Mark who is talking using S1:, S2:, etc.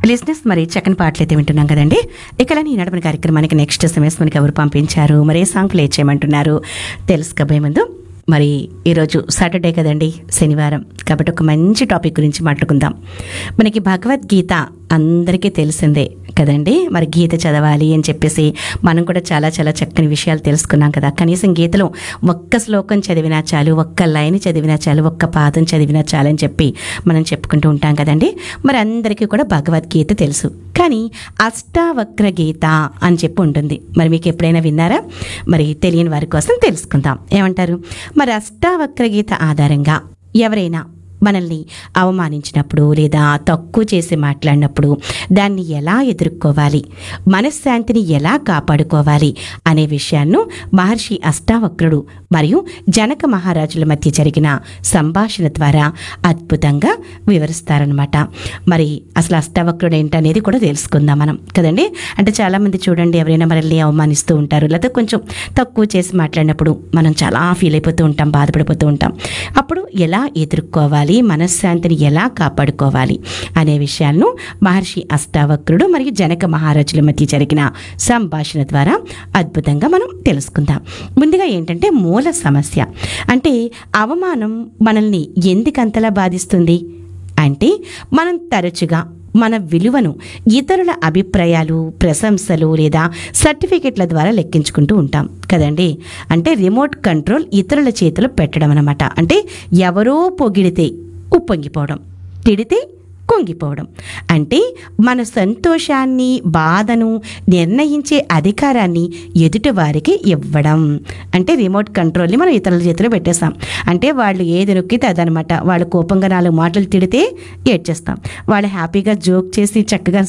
S1: లిస్నెస్ మరి చక్కని పాటలు అయితే వింటున్నాం కదండి ఇక్కడ ఈ నడపని కార్యక్రమానికి నెక్స్ట్ ఎస్ఎంఎస్ మనకి ఎవరు పంపించారు మరి ఏ సాంగ్ ప్లే చేయమంటున్నారు తెలుసుకోబోయే ముందు మరి ఈరోజు సాటర్డే కదండి శనివారం కాబట్టి ఒక మంచి టాపిక్ గురించి మాట్లాడుకుందాం మనకి భగవద్గీత అందరికీ తెలిసిందే కదండి మరి గీత చదవాలి అని చెప్పేసి మనం కూడా చాలా చాలా చక్కని విషయాలు తెలుసుకున్నాం కదా కనీసం గీతలో ఒక్క శ్లోకం చదివినా చాలు ఒక్క లైన్ చదివినా చాలు ఒక్క పాదం చదివినా చాలు అని చెప్పి మనం చెప్పుకుంటూ ఉంటాం కదండి మరి అందరికీ కూడా భగవద్గీత తెలుసు కానీ అష్టావక్ర గీత అని చెప్పి ఉంటుంది మరి మీకు ఎప్పుడైనా విన్నారా మరి తెలియని వారి కోసం తెలుసుకుందాం ఏమంటారు మరి అష్టావక్ర గీత ఆధారంగా ఎవరైనా మనల్ని అవమానించినప్పుడు లేదా తక్కువ చేసి మాట్లాడినప్పుడు దాన్ని ఎలా ఎదుర్కోవాలి మనశ్శాంతిని ఎలా కాపాడుకోవాలి అనే విషయాన్ని మహర్షి అష్టావక్రుడు మరియు జనక మహారాజుల మధ్య జరిగిన సంభాషణ ద్వారా అద్భుతంగా వివరిస్తారనమాట మరి అసలు అష్టావక్రుడు ఏంటనేది కూడా తెలుసుకుందాం మనం కదండి అంటే చాలామంది చూడండి ఎవరైనా మనల్ని అవమానిస్తూ ఉంటారు లేదా కొంచెం తక్కువ చేసి మాట్లాడినప్పుడు మనం చాలా ఫీల్ అయిపోతూ ఉంటాం బాధపడిపోతూ ఉంటాం అప్పుడు ఎలా ఎదుర్కోవాలి మనశ్శాంతిని ఎలా కాపాడుకోవాలి అనే విషయాలను మహర్షి అష్టావక్రుడు మరియు జనక మహారాజుల మధ్య జరిగిన సంభాషణ ద్వారా అద్భుతంగా మనం తెలుసుకుందాం ముందుగా ఏంటంటే మూల సమస్య అంటే అవమానం మనల్ని ఎందుకంతలా బాధిస్తుంది అంటే మనం తరచుగా మన విలువను ఇతరుల అభిప్రాయాలు ప్రశంసలు లేదా సర్టిఫికెట్ల ద్వారా లెక్కించుకుంటూ ఉంటాం కదండి అంటే రిమోట్ కంట్రోల్ ఇతరుల చేతిలో పెట్టడం అనమాట అంటే ఎవరో పొగిడితే ఉప్పొంగిపోవడం తిడితే కుంగిపోవడం అంటే మన సంతోషాన్ని బాధను నిర్ణయించే అధికారాన్ని ఎదుటి వారికి ఇవ్వడం అంటే రిమోట్ కంట్రోల్ని మనం ఇతరుల చేతిలో పెట్టేస్తాం అంటే వాళ్ళు ఏది నొక్కితే అదనమాట వాళ్ళు కోపంగా నాలుగు మాటలు తిడితే ఏడ్చేస్తాం వాళ్ళు హ్యాపీగా జోక్ చేసి చక్కగా